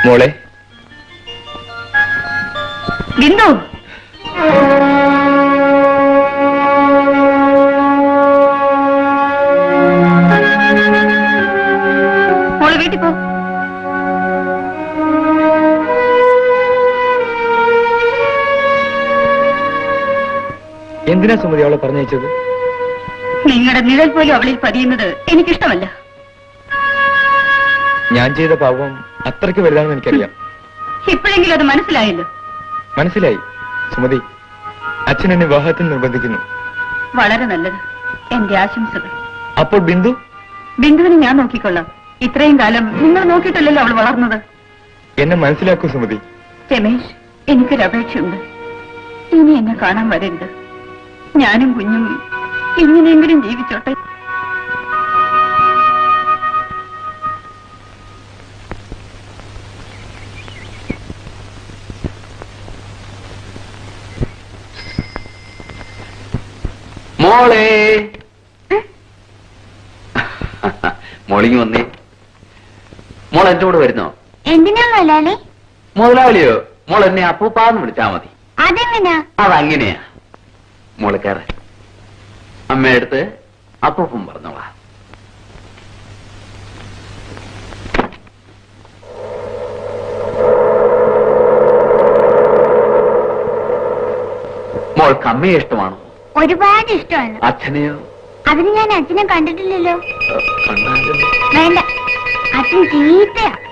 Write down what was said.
മോളെ ബിന്ദു മോള് വീട്ടിൽ പോ എന്തിനാ സുമതി അവളെ പറഞ്ഞയച്ചത് നിങ്ങളുടെ നിഴൽ പോലും അവളിൽ പതിയുന്നത് എനിക്കിഷ്ടമല്ല ഞാൻ ചെയ്ത പാപം അത്രയ്ക്ക് വലുതാണെന്ന് എനിക്കറിയാം ഇപ്പോഴെങ്കിലും അത് മനസ്സിലായല്ലോ മനസ്സിലായി സുമതി അച്ഛൻ എന്നെ വിവാഹത്തിന് നിർബന്ധിക്കുന്നു വളരെ നല്ലത് എന്റെ ആശംസകൾ അപ്പോൾ ബിന്ദു ബിന്ദുവിനെ ഞാൻ നോക്കിക്കൊള്ളാം ഇത്രയും കാലം നിങ്ങൾ നോക്കിയിട്ടല്ലല്ലോ അവൾ വളർന്നത് എന്നെ മനസ്സിലാക്കൂ സുമതി രമേശ് എനിക്കൊരു അപേക്ഷയുണ്ട് ഇനി എന്നെ കാണാൻ വരരുത് ഞാനും കുഞ്ഞും എങ്ങനെയെങ്കിലും ജീവിച്ചോട്ടെ മോളെ മോളിങ് വന്നേ മോൾ എന്റെ കൂടെ വരുന്നോ എന്തിനാ മുതലാളി മുതലാളിയോ മോൾ എന്നെ അപ്പൂപ്പാന്ന് വിളിച്ചാ മതി അതെങ്ങനാ അതങ്ങനെയാ മോള് കയറ അമ്മയടുത്ത് അപ്പൂപ്പൻ പറഞ്ഞോളാ മോൾക്ക് അമ്മയെ ഇഷ്ടമാണോ ഒരുപാട് ഇഷ്ടമാണ് അച്ഛനെയോ അതിന് ഞാൻ അച്ഛനെ കണ്ടിട്ടില്ലല്ലോ കണ്ടാലും വേണ്ട അച്ഛൻ ചീത്തയാ